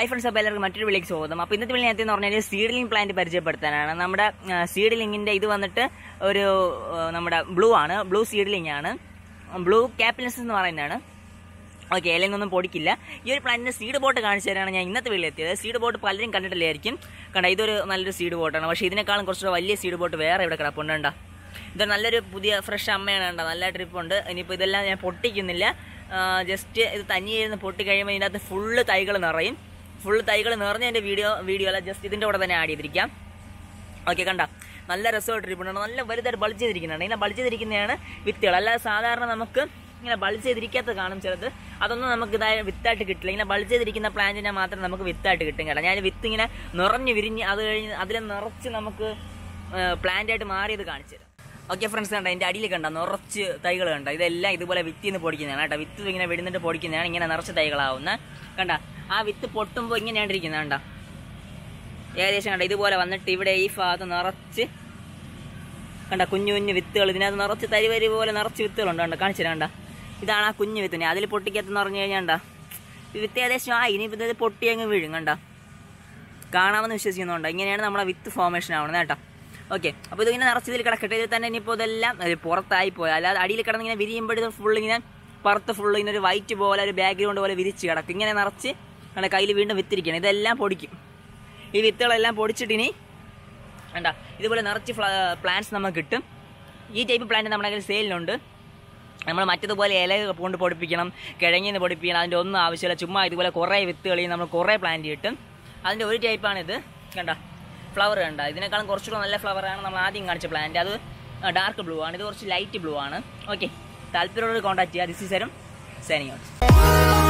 hi friends അപ്പോൾ എല്ലാവർക്കും മറ്റൊരു വിളിക്ക് സ്വാഗതം അപ്പോൾ ഇന്നത്തെ വിളി നേരത്തെ എന്ന് പറഞ്ഞാൽ സീഡ്ലിംഗ് പ്ലാന്റ് പരിചയപ്പെടുത്താനാണ് നമ്മുടെ സീഡ്ലിങ്ങിൻ്റെ ഇത് വന്നിട്ട് ഒരു ആ, നമ്മുടെ ബ്ലൂ ആണ് ബ്ലൂ സീഡ്ലിംഗ് ആണ് ബ്ലൂ ക്യാപ്പിനസ് എന്ന് പറയുന്നതാണ് ഓക്കെ ഇലയൊന്നും പൊടിക്കില്ല ഈ ഒരു പ്ലാന്റിന്റെ സീഡ് ബോട്ട് കാണിച്ചു തരാനാണ് ഞാൻ ഇന്നത്തെ വീട്ടിൽ എത്തിയത് സീഡ് ബോട്ട് പലരും കണ്ടിട്ടില്ലായിരിക്കും കണ്ട ഇതൊരു നല്ലൊരു സീഡ് ബോട്ടാണ് പക്ഷേ ഇതിനേക്കാളും കുറച്ചുകൂടെ വലിയ സീഡ് ബോട്ട് വേറെ ഇവിടെ കിടപ്പുണ്ട് കണ്ടോ ഇത് നല്ലൊരു പുതിയ ഫ്രഷ് അമ്മയാണ് കണ്ടോ നല്ല ട്രിപ്പുണ്ട് ഇനിയിപ്പോൾ ഇതെല്ലാം ഞാൻ പൊട്ടിക്കുന്നില്ല ജസ്റ്റ് ഇത് തനിയിരുന്ന് പൊട്ടി കഴിയുമ്പോൾ ഇതിനകത്ത് ഫുള്ള് തൈകൾ നിറയും ഫുള്ള് തൈകൾ നിറഞ്ഞ എൻ്റെ വീഡിയോ വീഡിയോ അല്ല ജസ്റ്റ് ഇതിൻ്റെ കൂടെ തന്നെ ആഡ് ചെയ്തിരിക്കാം ഓക്കെ കണ്ട നല്ല രസമായിട്ട് ഇരിപ്പുണ്ട് നല്ല വലുതായിട്ട് ബൾജ് ചെയ്തിരിക്കുന്നുണ്ട് ഇങ്ങനെ ബൾജ് ചെയ്തിരിക്കുന്നതാണ് വിത്തുകൾ അല്ലാതെ സാധാരണ നമുക്ക് ഇങ്ങനെ ബൾജ് ചെയ്തിരിക്കാത്ത കാണും ചിലത് അതൊന്നും നമുക്ക് ഇതായ വിത്തായിട്ട് കിട്ടില്ല ഇങ്ങനെ ബൾജ് ചെയ്തിരിക്കുന്ന പ്ലാന്റിനെ മാത്രം നമുക്ക് വിത്തായിട്ട് കിട്ടും കേട്ടോ ഞാൻ വിത്ത് ഇങ്ങനെ നിറഞ്ഞു വിരിഞ്ഞ് അത് കഴിഞ്ഞ് അതിൽ നിറച്ച് നമുക്ക് പ്ലാന്റ് ആയിട്ട് മാറിയത് കാണിച്ചു തരാം ഓക്കെ ഫ്രണ്ട്സ് കണ്ട എൻ്റെ അടിയിൽ കണ്ട നിറച്ച് തൈകൾ കണ്ട ഇതെല്ലാം ഇതുപോലെ വിത്തിൽ നിന്ന് പൊടിക്കുന്നതാണ് കേട്ടോ വിത്ത് ഇങ്ങനെ വിടുന്നിട്ട് പൊടിക്കുന്നതാണ് ഇങ്ങനെ നിറച്ച് തൈകളാവുന്ന കണ്ട ആ വിത്ത് പൊട്ടുമ്പോൾ ഇങ്ങനെയാണ് ഇരിക്കുന്നത് കണ്ട ഏകദേശം കണ്ട ഇതുപോലെ വന്നിട്ട് ഇവിടെ ഈ ഭാഗത്ത് നിറച്ച് കണ്ട കുഞ്ഞു കുഞ്ഞു വിത്തുകൾ ഇതിനകത്ത് നിറച്ച് തരിവരി പോലെ നിറച്ച് വിത്തുകളുണ്ട് കണ്ട കാണിച്ചു തരാം കണ്ട ഇതാണ് ആ കുഞ്ഞു വിത്തിന് അതിൽ പൊട്ടിക്കത്തെന്ന് പറഞ്ഞു കഴിഞ്ഞാൽ കണ്ട ഈ വിത്ത് ഏകദേശം ആ ഇനിയിപ്പോൾ ഇത് പൊട്ടി അങ്ങ് വീഴും കണ്ട കാണാമെന്ന് വിശ്വസിക്കുന്നുണ്ട് ഇങ്ങനെയാണ് നമ്മുടെ വിത്ത് ഫോർമേഷൻ ആവുന്നത് കേട്ടോ ഓക്കെ അപ്പോൾ ഇതിങ്ങനെ നിറച്ച് ഇതിൽ കിടക്കട്ടെ ഇതിൽ തന്നെ ഇനിയിപ്പോൾ ഇതെല്ലാം അത് പുറത്തായി പോയി അല്ലാതെ അടിയിൽ കിടന്ന് ഇങ്ങനെ വിരിയുമ്പോൾ ഇത് ഫുൾ ഇങ്ങനെ പുറത്ത് ഫുൾ ഇങ്ങനെ ഒരു വൈറ്റ് പോലെ ഒരു ബാക്ക്ഗ്രൗണ്ട് പോലെ വിരിച്ച് കിടക്കും ഇങ്ങനെ നിറച്ച് നമ്മുടെ കയ്യിൽ വീണ്ടും വിത്തിരിക്കണം ഇതെല്ലാം പൊടിക്കും ഈ വിത്തുകളെല്ലാം പൊടിച്ചിട്ട് ഇനി വേണ്ട ഇതുപോലെ നിറച്ച് പ്ലാന്റ്സ് നമുക്ക് കിട്ടും ഈ ടൈപ്പ് പ്ലാന്റ് നമ്മുടെ കയ്യിൽ സെയിലിനുണ്ട് നമ്മൾ മറ്റതുപോലെ ഇല കൊണ്ട് പൊടിപ്പിക്കണം കിഴങ്ങിന്ന് പൊടിപ്പിക്കണം അതിൻ്റെ ഒന്നും ആവശ്യമില്ല ചുമ്മാ ഇതുപോലെ കുറേ വിത്തുകളിൽ നമ്മൾ കുറേ പ്ലാന്റ് കിട്ടും അതിൻ്റെ ഒരു ടൈപ്പാണിത് കണ്ട ഫ്ലവർ കണ്ട ഇതിനേക്കാളും കുറച്ചുകൂടെ നല്ല ഫ്ലവറാണ് നമ്മൾ ആദ്യം കാണിച്ച പ്ലാന്റ് അത് ഡാർക്ക് ബ്ലൂ ആണ് ഇത് കുറച്ച് ലൈറ്റ് ബ്ലൂ ആണ് ഓക്കെ താല്പര്യമുള്ളവർ കോൺടാക്ട് ചെയ്യുക ദിസ് ഈസ് തരും സൈനിങ് ഔട്ട്